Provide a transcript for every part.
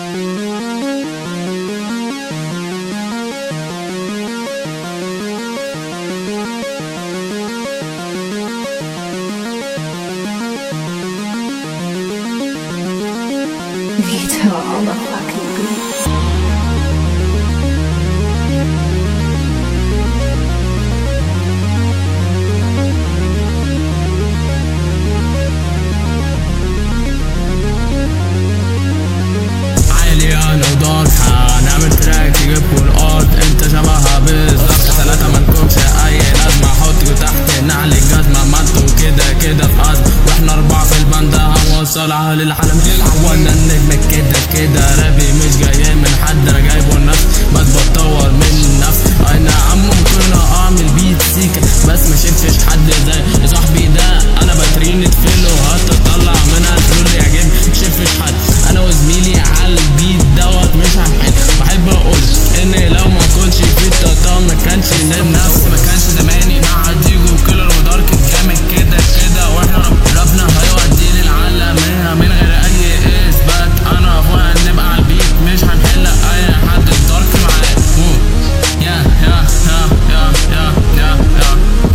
Veto all the fucking beat. عالي انا وضاحة نعمل تراك يجيبكوا الارض انت شبهها بالظبط ثلاثة منكمش اي لازمة حطكوا تحت نعل الجزمة ما انتوا كده كده في قصد واحنا اربعة في البند هنوصلها للعالم وانا النجم كده كده رابي مش جاي من حد انا جايبه النفس بس بتطور من نفسي اي نعم ممكن اعمل بيت سيكا بس ما شفتش حد زي صاحبي ده انا باترين فيلو هتطلع منها الفلو اللي يعجبني شفتش حد انا وزميلي على البيت دوت مش هنحل بحب اقول ان لو ما كنتش في التطام ما كانش نام نفس ما كانش زماني مع ديجو كيلر ودارك جامد كده كده واحنا رب ربنا هيودي للعالمية من غير اي اثبات انا واخويا نبقى على البيت مش هنحل اي حد الدارك معاه مو. يا يا يا يا يا يا يا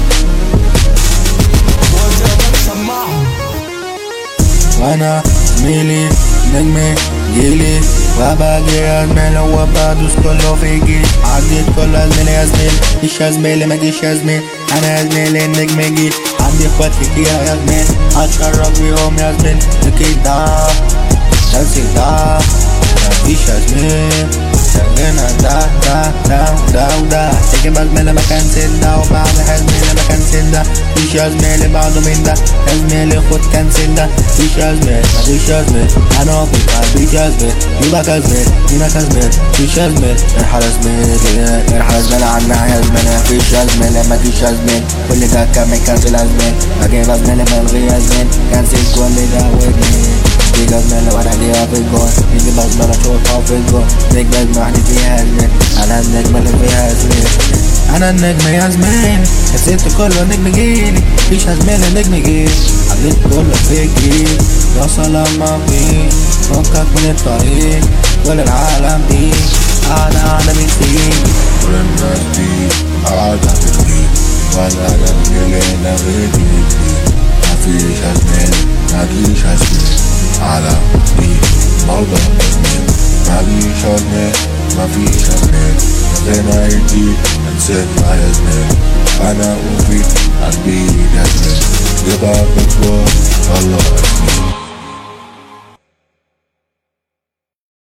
وانا زميلي نجمي جيلي وباجي يا زميلي وبدوس كله في جيل عديت كل يا زميلي يا زميلي مش يا زميلي ما جيش يا زميلي انا يا زميلي النجم جيل عندي اخوات كتير يا زميلي هتشرف بيهم يا زميلي اكيد ده تنسي ده مفيش يا زميلي شغلنا ده ده ده وده وده تيجي بقى زميلي مكان سدة وبعد يا زميلي مكان سدة مفيش يا زميلي بعده مين ده يا زميلي خد كنسل ده مفيش يا زميلي مفيش يا زميلي انا واقف على البيت يا زميلي يبقى يا زميلي هناك يا زميلي مفيش يا زميلي ارحل يا زميلي ارحل يا زميلي عنها يا زميلي مفيش يا زميلي مفيش يا زميلي كل ده كان مكنسل يا زميلي اجيب يا زميلي ملغي يا زميلي كنسل كل ده ودني تيجي زميلي وانا عليها في الجون نيجي بزميلي اشوفها في الجون نجم نجم واحد فيها يا زميلي انا النجم اللي فيها يا زميلي انا النجم يا زميلي كسبت كله نجم جيلي مفيش يا زميلي نجم جيلي عديت كله في جيلي يا سلام ما فيش فكك من الطريق كل العالم دي قاعدة على مين فيك كل الناس دي قاعدة بتغيب وانا جنبي نغيتي مفيش ازميل مفيش ازميل على دي برضه ازميل مفيش ازميل مفيش ازميل زينا يدي نسيت مع ازميل انا وفي قلبي ازميل يبقى بتقول الله ازميل